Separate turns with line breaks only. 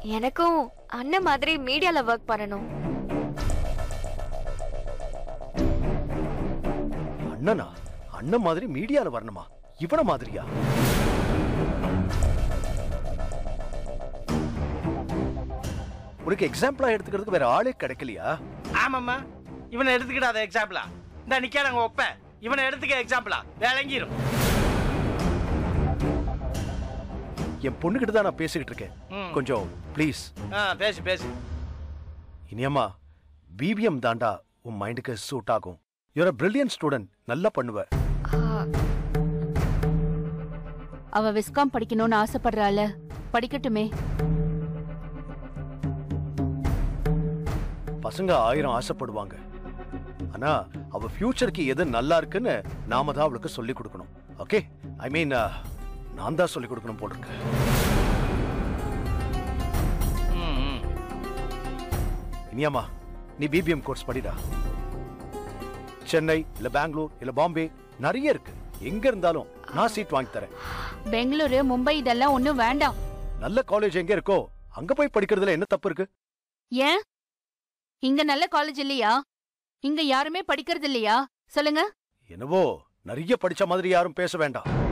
எனக்கும் அண்ணன் மாதிரி மீடியால ஒர்க் பண்ணணும்
அண்ணனா அண்ணன் மாதிரி மீடியால வரணுமா இவன மாதிரியா உனக்கு எக்ஸாம்பிளா எடுத்துக்கிறதுக்கு வேற ஆளே கிடைக்கலையா
ஆமாம்மா இவனை எடுத்துக்கிடாத எக்ஸாம்பிளா இந்த நிக்காதங்க ஒப்ப இவனை எடுத்துக்க எக்ஸாம்பிளா விளங்கிரும்
என் பொண்ணுகிட்ட தான் நான் பேசிக்கிட்டு இருக்கேன்
ம்.
கொஞ்சம் ப்ளீஸ்
ஆ பேசு பேசு
இனியம்மா பிபிஎம் தாண்டா உன் மைண்டுக்கு சூட் ஆகும் யூர் பிரில்லியன்ட் ஸ்டூடெண்ட் நல்லா பண்ணுவ
ஆ,
அவ விஸ்காம் படிக்கணும்னு ஆசைப்படுறாள படிக்கட்டுமே
பசங்க ஆயிரம் ஆசைப்படுவாங்க ஆனா அவ ஃபியூச்சருக்கு எது நல்லா இருக்குன்னு நாம தான் அவளுக்கு சொல்லி கொடுக்கணும் ஓகே ஐ மீன் நான் தான் சொல்லி கொடுக்கணும் போல் இருக்கு
ம், ம்.
இனியாமா நீ பிபிஎம் கோர்ஸ் படிடா சென்னை இல்ல பெங்களூர் இல்ல பாம்பே நிறைய இருக்கு எங்க இருந்தாலும் நான் சீட் வாங்கி தரேன்
பெங்களூரு மும்பை இதெல்லாம் ஒண்ணும் வேண்டாம்
நல்ல காலேஜ் எங்க இருக்கோ அங்க போய் படிக்கிறதுல என்ன தப்பு இருக்கு
ஏன் இங்க நல்ல காலேஜ் இல்லையா இங்க யாருமே படிக்கிறது இல்லையா சொல்லுங்க
என்னவோ நிறைய படிச்ச மாதிரி யாரும் பேச வேண்டாம்